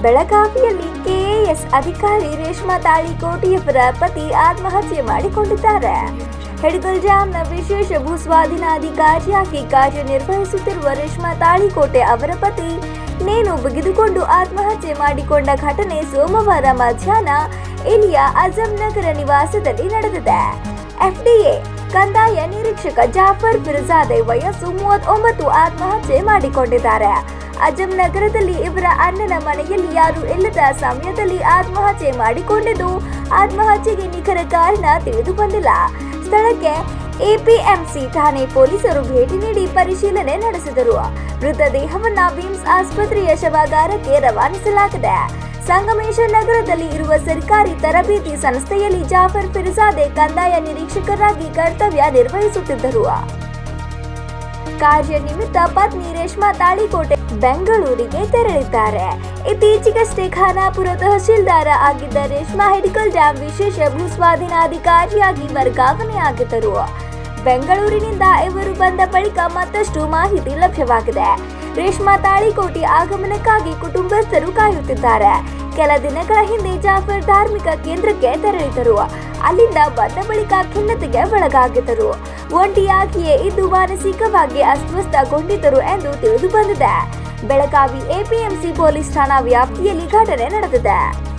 ಬೆಳಗಾವಿಯಲ್ಲಿ ಕೆಎಎಸ್ ಅಧಿಕಾರಿ ರೇಷ್ಮಾ ತಾಳಿಕೋಟಿಯವರ ಪತಿ ಆತ್ಮಹತ್ಯೆ ಮಾಡಿಕೊಂಡಿದ್ದಾರೆ ಹೆಡ್ಗಲ್ ಡ್ಯಾಂನ ವಿಶೇಷ ಭೂಸ್ವಾಧೀನಾಧಿಕಾರಿಯಾಗಿ ಕಾರ್ಯನಿರ್ವಹಿಸುತ್ತಿರುವ ರೇಷ್ಮಾ ತಾಳಿಕೋಟೆ ಅವರ ಪತಿ ನೇಣು ಬಿಗಿದುಕೊಂಡು ಆತ್ಮಹತ್ಯೆ ಮಾಡಿಕೊಂಡ ಘಟನೆ ಸೋಮವಾರ ಮಧ್ಯಾಹ್ನ ಇಲ್ಲಿಯ ಅಜಂ ನಗರ ನಿವಾಸದಲ್ಲಿ ನಡೆದಿದೆ ಎಫ್ಡಿಎ ಕಂದಾಯ ನಿರೀಕ್ಷಕ ಜಾಫರ್ ಫಿರ್ಜಾದೆ ವಯಸ್ಸು ಮೂವತ್ತೊಂಬತ್ತು ಆತ್ಮಹತ್ಯೆ ಮಾಡಿಕೊಂಡಿದ್ದಾರೆ ಅಜಂ ನಗರದಲ್ಲಿ ಇವರ ಅಣ್ಣನ ಮನೆಯಲ್ಲಿ ಯಾರು ಇಲ್ಲದ ಸಮಯದಲ್ಲಿ ಆತ್ಮಹತ್ಯೆ ಮಾಡಿಕೊಂಡಿದ್ದು ಆತ್ಮಹತ್ಯೆಗೆ ನಿಖರ ಕಾರಣ ತಿಳಿದು ಬಂದಿಲ್ಲ ಸ್ಥಳಕ್ಕೆ ಎಪಿಎಂಸಿ ಠಾಣೆ ಪೊಲೀಸರು ಭೇಟಿ ನೀಡಿ ಪರಿಶೀಲನೆ ನಡೆಸಿದರು ಮೃತದೇಹವನ್ನ ಬಿಮ್ಸ್ ಆಸ್ಪತ್ರೆಯ ಶವಾಗಾರಕ್ಕೆ ರವಾನಿಸಲಾಗಿದೆ ಸಂಗಮೇಶ್ವರ ನಗರದಲ್ಲಿ ಇರುವ ಸರ್ಕಾರಿ ತರಬೇತಿ ಸಂಸ್ಥೆಯಲ್ಲಿ ಜಾಫರ್ ಫಿರ್ಜಾದೆ ಕಂದಾಯ ನಿರೀಕ್ಷಕರಾಗಿ ಕರ್ತವ್ಯ ನಿರ್ವಹಿಸುತ್ತಿದ್ದರು ಕಾರ್ಯ ನಿಮಿತ್ತ ಪತ್ನಿ ರೇಷ್ಮಾ ತಾಳಿಕೋಟೆ ಬೆಂಗಳೂರಿಗೆ ತೆರಳಿದ್ದಾರೆ ಇತ್ತೀಚೆಗಷ್ಟೇ ಖಾನಾಪುರ ತಹಶೀಲ್ದಾರ ಆಗಿದ್ದ ರೇಷ್ಮಾ ಹೆಡ್ಕಲ್ ಡ್ಯಾಂ ವಿಶೇಷ ಭೂಸ್ವಾಧೀನಾಧಿಕಾರಿಯಾಗಿ ವರ್ಗಾವಣೆಯಾಗಿದ್ದರು ಬೆಂಗಳೂರಿನಿಂದ ಇವರು ಬಂದ ಬಳಿಕ ಮತ್ತಷ್ಟು ಮಾಹಿತಿ ಲಭ್ಯವಾಗಿದೆ ರೇಷ್ಮಾ ತಾಳಿಕೋಟಿ ಆಗಮನಕ್ಕಾಗಿ ಕುಟುಂಬಸ್ಥರು ಕಾಯುತ್ತಿದ್ದಾರೆ ಕೆಲ ದಿನಗಳ ಹಿಂದೆ ಜಾಫರ್ ಧಾರ್ಮಿಕ ಕೇಂದ್ರಕ್ಕೆ ತೆರಳಿದರು ಅಲ್ಲಿಂದ ಬಂದ ಬಳಿಕ ಖಿನ್ನತೆಗೆ ಒಳಗಾಗಿದ್ದರು ಒಂಟಿಯಾಗಿಯೇ ಇದ್ದು ಮಾನಸಿಕವಾಗಿ ಅಸ್ವಸ್ಥಗೊಂಡಿದ್ದರು ಎಂದು ತಿಳಿದು ಬಂದಿದೆ ಬೆಳಗಾವಿ ಎಪಿಎಂಸಿ ಪೊಲೀಸ್ ಠಾಣಾ ವ್ಯಾಪ್ತಿಯಲ್ಲಿ ಘಟನೆ ನಡೆದಿದೆ